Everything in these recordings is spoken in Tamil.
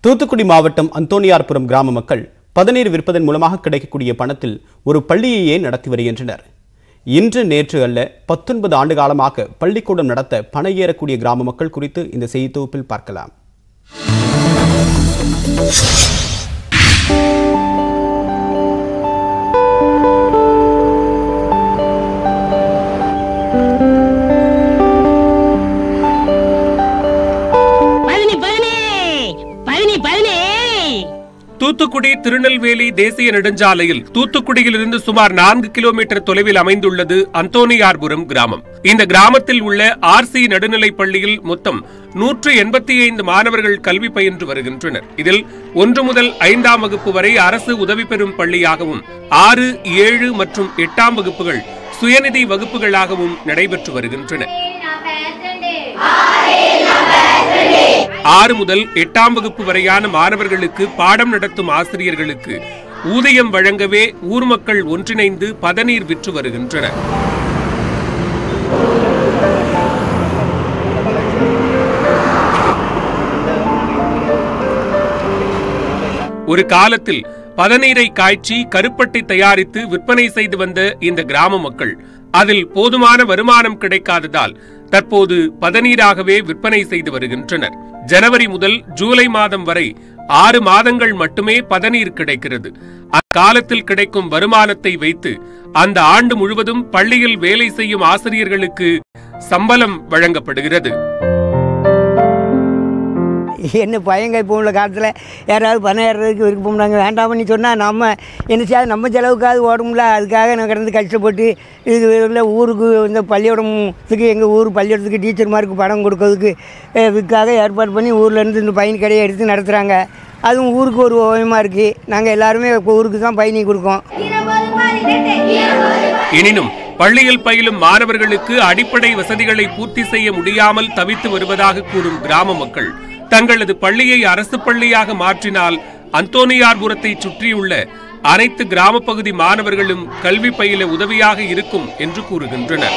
தூத்துக்குடி மாவட்டம் அந்தோணியார்புரம் கிராம மக்கள் பதநீர் விற்பதன் மூலமாக கிடைக்கக்கூடிய பணத்தில் ஒரு பள்ளியையே நடத்தி வருகின்றனர் இன்று நேற்று அல்ல பத்தொன்பது ஆண்டு காலமாக பள்ளிக்கூடம் நடத்த பண ஏறக்கூடிய கிராம மக்கள் குறித்து இந்த செய்தி தொகுப்பில் பார்க்கலாம் பதினி பதினி பதினி பதினி தூத்துக்குடி திருநெல்வேலி தேசிய நெடுஞ்சாலையில் தூத்துக்குடியிலிருந்து சுமார் நான்கு கிலோமீட்டர் தொலைவில் அமைந்துள்ளது அந்தோனியார்புரம் கிராமம் இந்த கிராமத்தில் உள்ள ஆர்சி நடுநிலைப் பள்ளியில் மொத்தம் நூற்று எண்பத்தி ஐந்து மாணவர்கள் கல்வி பயின்று வருகின்றனர் இதில் ஒன்று முதல் ஐந்தாம் வகுப்பு வரை அரசு உதவி பெறும் பள்ளியாகவும் ஆறு ஏழு மற்றும் எட்டாம் வகுப்புகள் சுயநிதி வகுப்புகளாகவும் நடைபெற்று வருகின்றன ஆறு முதல் எட்டாம் வகுப்பு வரையான மாணவர்களுக்கு பாடம் நடத்தும் ஆசிரியர்களுக்கு ஊதியம் வழங்கவே ஊர் மக்கள் ஒன்றிணைந்து பதநீர் விற்று வருகின்றனர் ஒரு காலத்தில் பதநீரை காய்ச்சி கருப்பட்டி தயாரித்து விற்பனை செய்து வந்த இந்த கிராம மக்கள் அதில் போதுமான வருமானம் கிடைக்காததால் தற்போது பதநீராகவே விற்பனை செய்து வருகின்றனர் ஜனவரி முதல் ஜூலை மாதம் வரை ஆறு மாதங்கள் மட்டுமே பதநீர் கிடைக்கிறது அக்காலத்தில் கிடைக்கும் வருமானத்தை வைத்து அந்த ஆண்டு முழுவதும் பள்ளியில் வேலை செய்யும் ஆசிரியர்களுக்கு சம்பளம் வழங்கப்படுகிறது என்ன பையங்க இப்போ உள்ள காலத்தில் யாராவது பணம் ஏறுறதுக்கு விருப்பம்னாங்க வேண்டாம்னு சொன்னால் நம்ம என்ன செய்யாது நம்ம செலவுக்காவது ஓடும்ல அதுக்காக நான் கிடந்து கஷ்டப்பட்டு இது இல்லை ஊருக்கு இந்த பள்ளிக்கூடத்துக்கு எங்கள் ஊர் பள்ளிக்கூடத்துக்கு டீச்சர்மாருக்கு பணம் கொடுக்கறதுக்கு அஹ், இதுக்காக ஏற்பாடு பண்ணி ஊர்லேருந்து இந்த பையன் கடையை எடுத்து நடத்துகிறாங்க அதுவும் ஊருக்கு ஒரு ஓயமாக இருக்குது நாங்கள் எல்லாருமே இப்போ ஊருக்கு தான் பயணி கொடுக்கோம் எனினும் பள்ளியில் பயிலும் மாணவர்களுக்கு அடிப்படை வசதிகளை பூர்த்தி செய்ய முடியாமல் தவித்து வருவதாக கூறும் கிராம மக்கள் தங்களது பள்ளியை அரசு பள்ளியாக மாற்றினால் அந்தோனியார்புரத்தை சுற்றியுள்ள அனைத்து கிராம பகுதி மாணவர்களும் கல்வி பயில உதவியாக இருக்கும் என்று கூறுகின்றனர்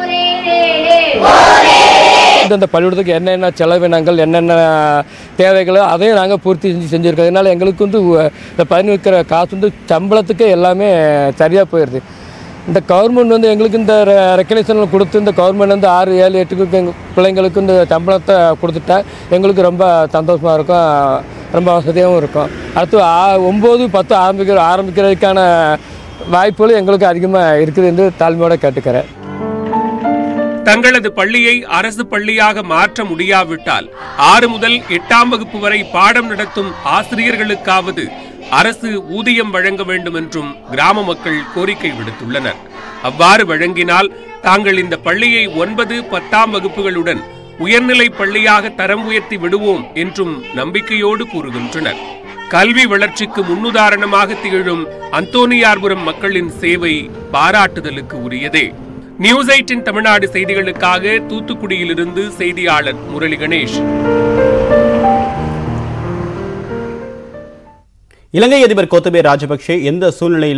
இந்த பள்ளிக்கூடத்துக்கு என்னென்ன செலவினங்கள் என்னென்ன தேவைகளோ அதையும் நாங்கள் பூர்த்தி செஞ்சு செஞ்சுருக்கோம் அதனால் எங்களுக்கு வந்து உ- இந்த பயன் வைக்கிற காசு வந்து சம்பளத்துக்கே எல்லாமே சரியாக போயிடுது இந்த கவர்மெண்ட் வந்து எங்களுக்கு இந்த ரெக்கக்னேஷன் கொடுத்து இந்த கவர்மெண்ட் வந்து ஆறு ஏழு எட்டுக்கு எங்கள் பிள்ளைங்களுக்கு இந்த சம்பளத்தை கொடுத்துட்டா எங்களுக்கு ரொம்ப சந்தோஷமாக இருக்கும் ரொம்ப வசதியாகவும் இருக்கும் அடுத்து ஆ- ஒம்பது பத்து ஆரம்பிக்கிற ஆரம்பிக்கிறதுக்கான வாய்ப்புகள் எங்களுக்கு அதிகமாக இருக்குது என்று தாழ்மையோட கேட்டுக்கிறேன் தங்களது பள்ளியை அரசு பள்ளியாக மாற்ற முடியாவிட்டால் ஆறு முதல் எட்டாம் வகுப்பு வரை பாடம் நடத்தும் ஆசிரியர்களுக்காவது அரசு ஊதியம் வழங்க வேண்டும் என்றும் கிராம மக்கள் கோரிக்கை விடுத்துள்ளனர் அவ்வாறு வழங்கினால் தாங்கள் இந்த பள்ளியை ஒன்பது பத்தாம் வகுப்புகளுடன் உயர்நிலை பள்ளியாக தரம் உயர்த்தி விடுவோம் என்றும் நம்பிக்கையோடு கூறுகின்றனர் கல்வி வளர்ச்சிக்கு முன்னுதாரணமாக திகழும் அந்தோனியார்புரம் மக்களின் சேவை பாராட்டுதலுக்கு உரியதே நியூஸ் எயிட்டின் தமிழ்நாடு செய்திகளுக்காக தூத்துக்குடியிலிருந்து செய்தியாளர் முரளி கணேஷ் இலங்கை அதிபர் கோத்தபே ராஜபக்சே எந்த சூழ்நிலையில்